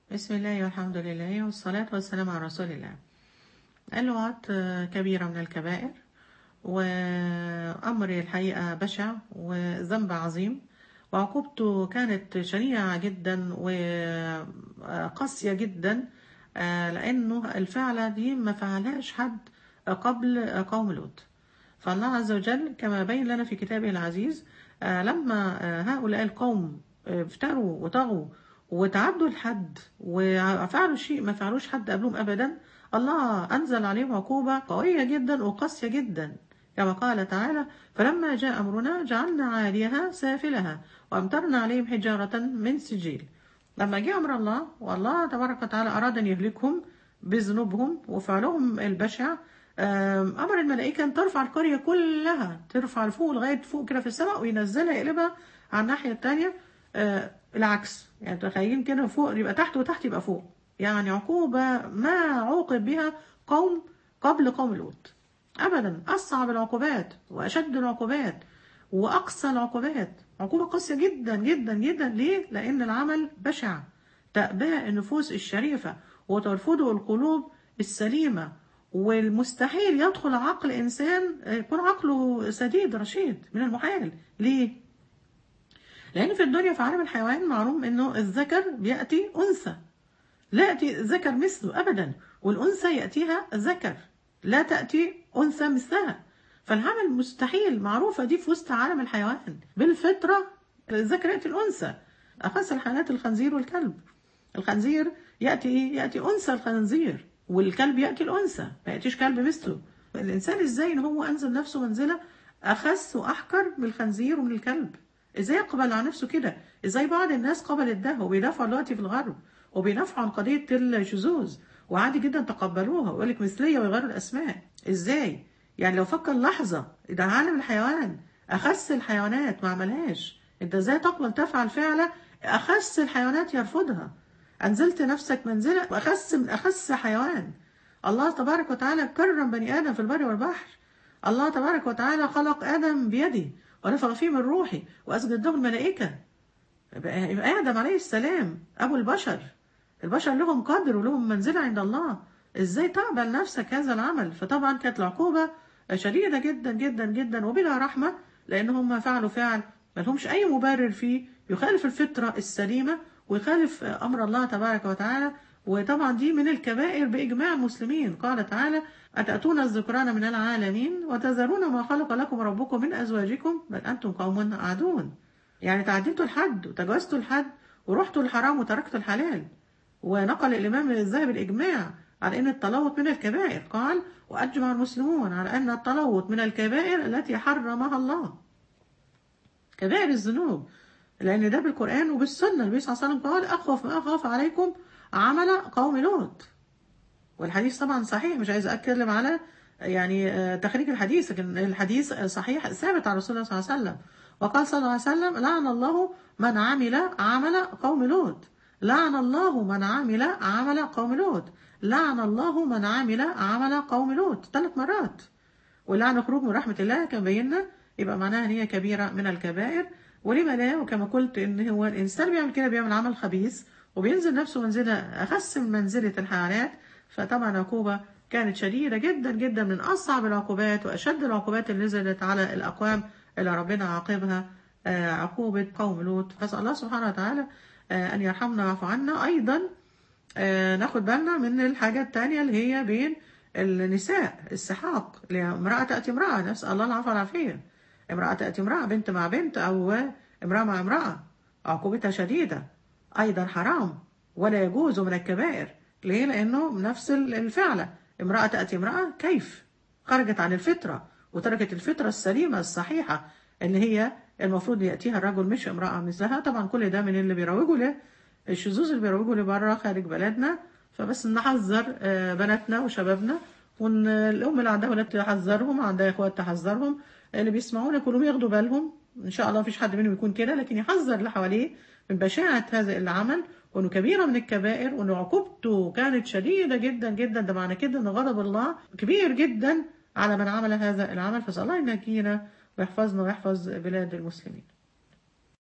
بسم الله والحمد لله والصلاة والسلام على رسول الله اللغات كبيرة من الكبائر وأمر الحقيقة بشع وذنب عظيم وعقوبته كانت شنيعة جدا وقاسية جدا لأنه الفعلة دي ما فعلهاش حد قبل قوم لوط فالله عز وجل كما بين لنا في كتابه العزيز لما هؤلاء القوم افتروا وطغوا وتعدوا الحد وفعلوا شيء ما فعلوش حد قبلهم أبدا الله أنزل عليهم عقوبة قوية جدا وقاسية جدا كما قال تعالى فلما جاء أمرنا جعلنا عاليها سافلها وأمطرنا عليهم حجارة من سجيل لما جاء أمر الله والله تبارك وتعالى أراد أن يهلكهم بذنوبهم وفعلهم البشع أمر الملائكة أن ترفع القرية كلها ترفع لفوق لغاية فوق كده في السماء وينزلها يقلبها على الناحية التانية العكس يعني تخيلين كده فوق يبقى تحت وتحت يبقى فوق يعني عقوبة ما عوقب بها قوم قبل قوم لوط أبدا أصعب العقوبات وأشد العقوبات وأقصى العقوبات عقوبة قاسية جدا جدا جدا ليه؟ لأن العمل بشع تأباء النفوس الشريفة وترفضه القلوب السليمة والمستحيل يدخل عقل إنسان يكون عقله سديد رشيد من المحال ليه؟ لأن في الدنيا في عالم الحيوان معلوم إنه الذكر بيأتي أنثى لا يأتي ذكر مثله أبدا والأنثى يأتيها ذكر لا تأتي أنثى مثلها فالعمل مستحيل معروفة دي في وسط عالم الحيوان بالفطرة الذكر يأتي الأنثى أخص الحيوانات الخنزير والكلب الخنزير يأتي إيه؟ يأتي أنثى الخنزير والكلب يأتي الأنثى ما يأتيش كلب مثله الإنسان إزاي إن هو أنزل نفسه منزلة أخس وأحقر من الخنزير ومن الكلب ازاي يقبل على نفسه كده ازاي بعض الناس قبلت ده وبيدافعوا دلوقتي في الغرب وبيدافعوا عن قضيه الشذوذ وعادي جدا تقبلوها ويقول لك مثليه ويغيروا الاسماء ازاي يعني لو فكر لحظه ده عالم الحيوان اخس الحيوانات ما عملهاش انت ازاي تقبل تفعل فعله اخس الحيوانات يرفضها انزلت نفسك منزله واخس من اخس حيوان الله تبارك وتعالى كرم بني ادم في البر والبحر الله تبارك وتعالى خلق ادم بيده ونفخ فيه من روحي وأسجد له الملائكة يبقى آدم عليه السلام أبو البشر البشر لهم قدر ولهم منزلة عند الله إزاي تقبل نفسك هذا العمل فطبعا كانت العقوبة شديدة جدا جدا جدا وبلا رحمة لأن هم فعلوا فعل ما لهمش أي مبرر فيه يخالف الفطرة السليمة ويخالف أمر الله تبارك وتعالى وطبعا دي من الكبائر بإجماع المسلمين قال تعالى أتأتون الذكران من العالمين وتذرون ما خلق لكم ربكم من أزواجكم بل أنتم قوم عادون يعني تعديتوا الحد وتجاوزتوا الحد ورحتوا الحرام وتركتوا الحلال ونقل الإمام الذهبي الإجماع على أن التلوط من الكبائر قال وأجمع المسلمون على أن التلوط من الكبائر التي حرمها الله كبائر الذنوب لأن ده بالقرآن وبالسنة النبي صلى الله عليه وسلم قال أخوف ما أخاف عليكم عمل قوم لوط والحديث طبعا صحيح مش عايز أتكلم على يعني تخريج الحديث لكن الحديث صحيح ثابت عن رسول الله صلى الله عليه وسلم وقال صلى الله عليه وسلم لعن الله من عمل عمل قوم لوط لعن الله من عمل عمل قوم لوط لعن الله من عمل عمل قوم لوط ثلاث مرات ولعن خروج من رحمة الله كما بينا يبقى معناها ان هي كبيرة من الكبائر ولما لا وكما قلت ان هو الانسان بيعمل كده بيعمل عمل خبيث وبينزل نفسه منزلة أخس من منزلة الحيوانات فطبعا عقوبة كانت شديدة جدا جدا من أصعب العقوبات وأشد العقوبات اللي نزلت على الأقوام اللي ربنا عاقبها عقوبة قوم لوط فأسأل الله سبحانه وتعالى أن يرحمنا ويعفو عنا أيضا ناخد بالنا من الحاجة التانية اللي هي بين النساء السحاق اللي امرأة تأتي امرأة نسأل الله العفو والعافية امرأة تأتي امرأة بنت مع بنت أو امرأة مع امرأة عقوبتها شديدة أيضا حرام ولا يجوز من الكبائر ليه؟ لأنه نفس الفعلة امرأة تأتي امرأة كيف؟ خرجت عن الفطرة وتركت الفطرة السليمة الصحيحة اللي هي المفروض يأتيها الرجل مش امرأة مثلها طبعا كل ده من اللي بيروجوا له الشذوذ اللي بيروجوا لبره خارج بلدنا فبس نحذر بناتنا وشبابنا وان الام اللي عندها ولاد تحذرهم عندها اخوات تحذرهم اللي بيسمعونا كلهم ياخدوا بالهم ان شاء الله مفيش حد منهم يكون كده لكن يحذر اللي حواليه من بشاعة هذا العمل وانه كبيرة من الكبائر وانه عقوبته كانت شديدة جدا جدا ده معنى كده ان غضب الله كبير جدا على من عمل هذا العمل فسأل الله ينجينا ويحفظنا ويحفظ بلاد المسلمين